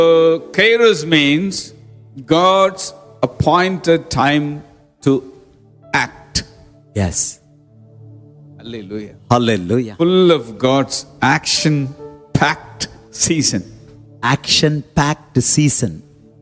Kairos means God's appointed time to act. S Hallelujah. Hallelujah Full of God's action packed season. Action fact season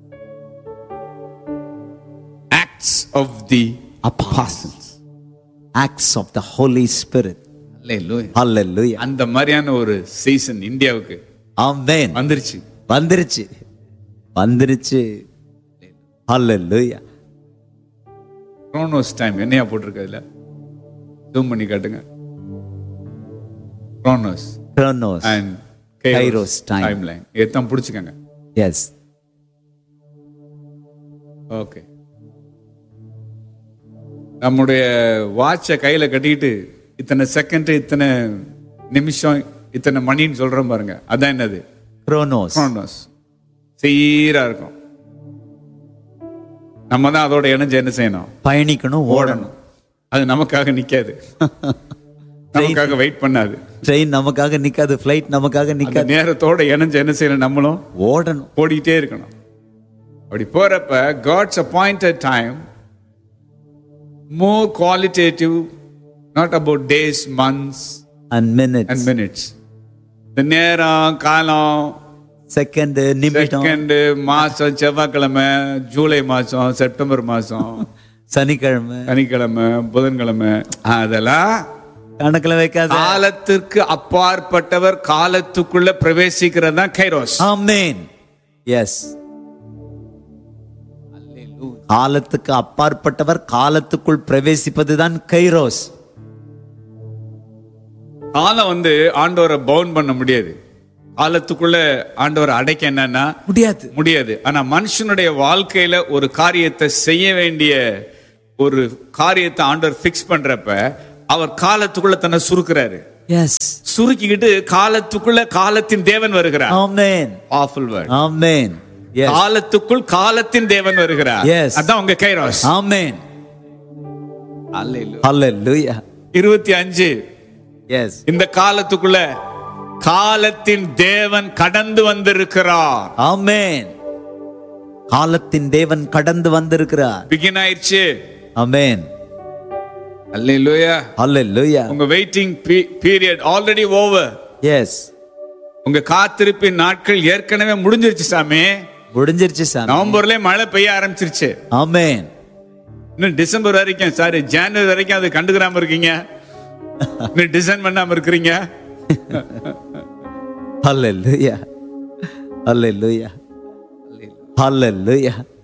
Acts of the apostles. Acts of the Holi spirit Hallelujah. ஹalleluya அந்த மாதிரியான ஒரு season இந்தியாவுக்கு ஆமென் வந்துருச்சு வந்துருச்சு வந்துருச்சு ஹalleluya குரோனோஸ் time என்னையா போட்டிருக்கு அதுல ஜூம் பண்ணி காட்டுங்க குரோனோஸ் Chronos and Kairos time. Time line எத்தான் பிடிச்சிக்கங்க S okay நம்முடைய வாட்சை கையில கட்டிக்கிட்டு இத்தனை செகண்ட் இத்தனை நிமிஷம் இத்தனை மணின்னு சொல்றோம் பாருங்க அதான் என்னது குரோனோஸ் குரோனோஸ் சீரா இருக்கும் நம்ம தான் அதோட இணைஞ்சு என்ன செய்யணும் பயணிக்கணும் ஓடணும் ஓடணும் அது நமக்காக நிக்காது நமக்காக வெயிட் பண்ணாது ட்ரெயின் நமக்காக நிக்காது ஃப்ளைட் நமக்காக அந்த நிக்காது நேரத்தோட இணைஞ்சு என்ன செய்யணும் நம்மளும் ஓடணும் ஓடிட்டே இருக்கணும் அப்படி போறப்ப God's appointed time more qualitative not about days months and minutes and minutes இந்த நேரம் காலம் செகண்ட் நிமிடம் செகண்ட் மாசம் செவ்வாய்க்கிழமை ஜூலை மாசம் செப்டம்பர் மாசம் சனிக்கிழமை சனிக்கிழமை புதன்கிழமை அதெல்லாம் கணக்குல வைக்காத காலத்திற்கு அப்பாற்பட்டவர் காலத்துக்குள்ள பிரவேசிக்கிறது தான் கைரோஸ் ஆமென் எஸ் காலத்துக்கு அப்பாற்பட்டவர் காலத்துக்குள் பிரவேசிப்பதுதான் கைரோஸ் காலம் வந்து ஆண்டவரை பவுன் பண்ண முடியாது காலத்துக்குள்ள ஆண்டவரை அடைக்க என்னன்னா முடியாது முடியாது ஆனா மனுஷனுடைய வாழ்க்கையில ஒரு காரியத்தை செய்ய வேண்டிய ஒரு காரியத்தை ஆண்டவர் ஃபிக்ஸ் பண்றப்ப அவர் காலத்துக்குள்ள தன்னை சுருக்குறாரு எஸ் சுருக்கிக்கிட்டு காலத்துக்குள்ள காலத்தின் தேவன் வருகிறார் amen powerful word amen yes காலத்துக்குள் காலத்தின் தேவன் வருகிறார் Yes. அதான் உங்க கைரோஸ் ஆமென் ஹalleluya இருபத்தி அஞ்சு எஸ் இந்த காலத்துக்குள்ள காலத்தின் தேவன் கடந்து வந்திருக்கிறார் ஆமென் காலத்தின் தேவன் கடந்து வந்திருக்கிறார் பிகின் ஆயிடுச்சு ஆமென் அல்லேலூயா ஹalleluya உங்க waiting period already over yes உங்க காத்திருப்பின் நாட்கள் ஏற்கனவே முடிஞ்சிருச்சு சாமி முடிஞ்சிருச்சு சாமி நவம்பர்ல மழை பெய்ய ஆரம்பிச்சிருச்சு ஆமென் இன்னும் டிசம்பர் வரைக்கும் சாரி ஜனவரி வரைக்கும் அது கண்டுக்கிறாம இருக்கீங்க இன்னும் டிசைன் பண்ணாம இருக்கிறீங்க ஹalleluya ஹalleluya ஹalleluya